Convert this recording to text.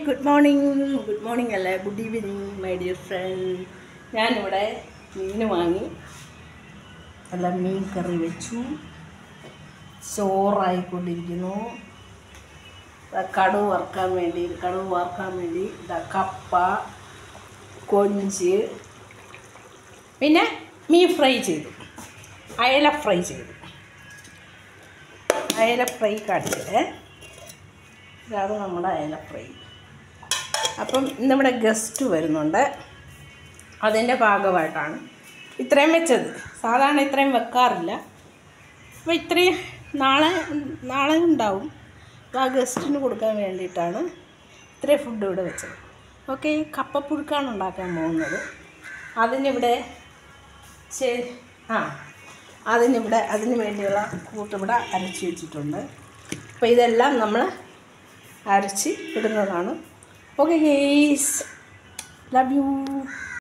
good morning good morning അല്ലേ good evening my dear friend ഞാനിവിടെ മീൻ വാങ്ങി എല്ലാം മീൻ കറി വെച്ചു ചോറായിക്കൊണ്ടിരിക്കുന്നു ദാ കടുവ് വറുക്കാൻ വേണ്ടി കടുവ് വറുക്കാൻ വേണ്ടി ഇതാ കപ്പ കൊഞ്ച് പിന്നെ മീൻ ഫ്രൈ ചെയ്തു അയല ഫ്രൈ ചെയ്തു അയല ഫ്രൈ കാണിച്ചത് ഇതാണ് നമ്മുടെ അയല ഫ്രൈ അപ്പം ഇന്നിവിടെ ഗസ്റ്റ് വരുന്നുണ്ട് അതിൻ്റെ ഭാഗമായിട്ടാണ് ഇത്രയും വെച്ചത് സാധാരണ ഇത്രയും വെക്കാറില്ല അപ്പോൾ ഇത്രയും നാളെ നാളെ ഉണ്ടാവും അപ്പോൾ ആ ഗസ്റ്റിന് കൊടുക്കാൻ വേണ്ടിയിട്ടാണ് ഇത്രയും ഫുഡ് ഇവിടെ വെച്ചത് ഓക്കെ കപ്പപ്പുഴുക്കാണ് ഉണ്ടാക്കാൻ പോകുന്നത് അതിനിവിടെ ചേ ആ അതിനിവിടെ അതിന് വേണ്ടിയുള്ള കൂട്ടിവിടെ അരച്ച് വെച്ചിട്ടുണ്ട് അപ്പോൾ ഇതെല്ലാം നമ്മൾ അരച്ച് ഇടുന്നതാണ് ഓക്കെ ഗേസ് ലവ് യു